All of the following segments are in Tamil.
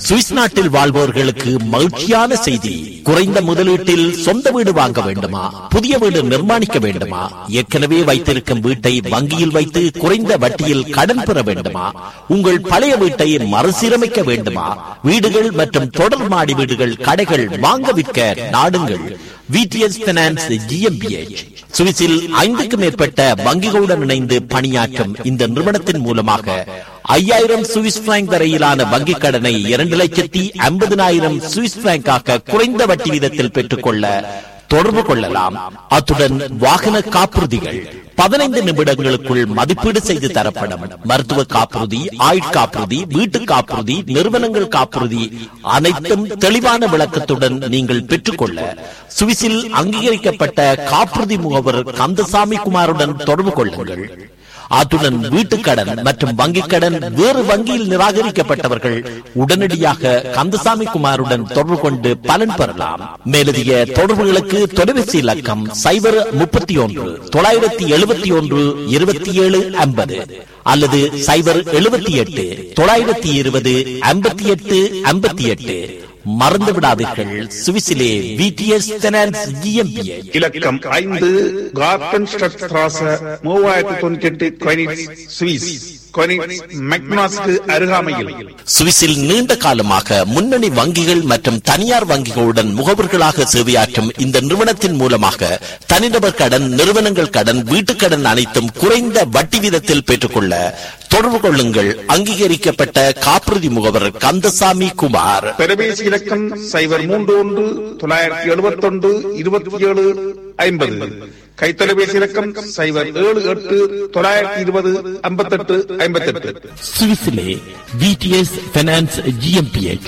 சுவிஸ் நாட்டில் வாழ்பவர்களுக்கு மகிழ்ச்சியான செய்தி குறைந்த முதலீட்டில் சொந்த வீடு வாங்க வேண்டுமா புதிய வீடு நிர்மாணிக்க வேண்டுமா ஏற்கனவே வைத்திருக்கும் வீட்டை வங்கியில் வைத்து குறைந்த வட்டியில் கடன் பெற வேண்டுமா உங்கள் பழைய வீட்டை மறுசீரமைக்க வேண்டுமா வீடுகள் மற்றும் தொடர் மாடி வீடுகள் கடைகள் வாங்க விற்க நாடுங்கள் விடிஎஸ் பினான்ஸ் ஜிஎம்பிஎச் சுவிஸில் ஐந்துக்கும் மேற்பட்ட வங்கிகளுடன் இணைந்து பணியாற்றும் இந்த நிறுவனத்தின் மூலமாக ஐயாயிரம் சுவிஸ் பிராங்க் வரையிலான வங்கிக் கடனை இரண்டு லட்சத்தி ஐம்பதினாயிரம் சுவிஸ் பிராங்காக குறைந்த வட்டி வீதத்தில் பெற்றுக்கொள்ள தொடர்பு கொள்ளலாம் அத்துடன் வாகன காப்புறுதிகள் பதினைந்து நிமிடங்களுக்குள் மதிப்பீடு செய்து தரப்படும் மருத்துவ காப்புறுதி ஆயுட்காப்புறுதி வீட்டு காப்புறுதி நிறுவனங்கள் காப்புறுதி அனைத்தும் தெளிவான விளக்கத்துடன் நீங்கள் பெற்றுக்கொள்ள சுவிஸில் அங்கீகரிக்கப்பட்ட காப்புறுதி முகவர் கந்தசாமி குமாருடன் தொடர்பு கொள்ளுங்கள் அத்துடன் வீட்டுக்கடன் மற்றும் வங்கிக் கடன் வேறு வங்கியில் நிராகரிக்கப்பட்டவர்கள் உடனடியாக கந்தசாமி குமாருடன் தொடர்பு கொண்டு பலன் பெறலாம் மேலதிக தொடர்புகளுக்கு தொலைபேசி இலக்கம் சைபர் முப்பத்தி ஒன்று தொள்ளாயிரத்தி எழுபத்தி ஒன்று இருபத்தி ஏழு ஐம்பது அல்லது சைபர் எழுபத்தி எட்டு தொள்ளாயிரத்தி இருபது ஐம்பத்தி எட்டு ஐம்பத்தி எட்டு மறந்து விடாதீர்கள் சுவிசிலே விடிஎஸ் ஃபைனான்ஸ் ஜிஎம்பிஏ இலக்கம் ஐந்து கார்டன் ஸ்ட்ராச மூவாயிரத்தி தொண்ணூத்தி எட்டு கொயினிட்ஸ் சுவிஸ் கொயினிட்ஸ் மெக்னாஸ்க்கு அருகாமையில் சுவிஸில் நீண்ட காலமாக முன்னணி வங்கிகள் மற்றும் தனியார் வங்கிகளுடன் முகவர்களாக சேவையாற்றும் இந்த நிறுவனத்தின் மூலமாக தனிநபர் கடன் நிறுவனங்கள் கடன் வீட்டுக் கடன் அனைத்தும் குறைந்த வட்டி வீதத்தில் பெற்றுக்கொள்ள தொடர்பு கொள்ளுங்கள் அங்கீகரிக்கப்பட்ட காப்புறுதி முகவர் கந்தசாமி குமார் தொலைபேசி இலக்கம் சைபர் மூன்று ஒன்று தொள்ளாயிரத்தி எழுபத்தி ஒன்று இருபத்தி ஏழு ஐம்பது கைத்தொலைபேசி இலக்கம் சைபர் ஏழு எட்டு தொள்ளாயிரத்தி இருபது ஐம்பத்தெட்டு ஐம்பத்தெட்டு சுவிஸிலே விடிஎஸ் ஃபைனான்ஸ் ஜிஎம்பிஎச்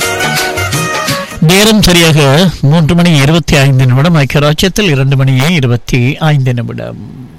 நேரம் சரியாக மூன்று மணி இருபத்தி ஐந்து நிமிடம் ஐக்கிய ராஜ்யத்தில் இரண்டு மணி இருபத்தி ஐந்து நிமிடம்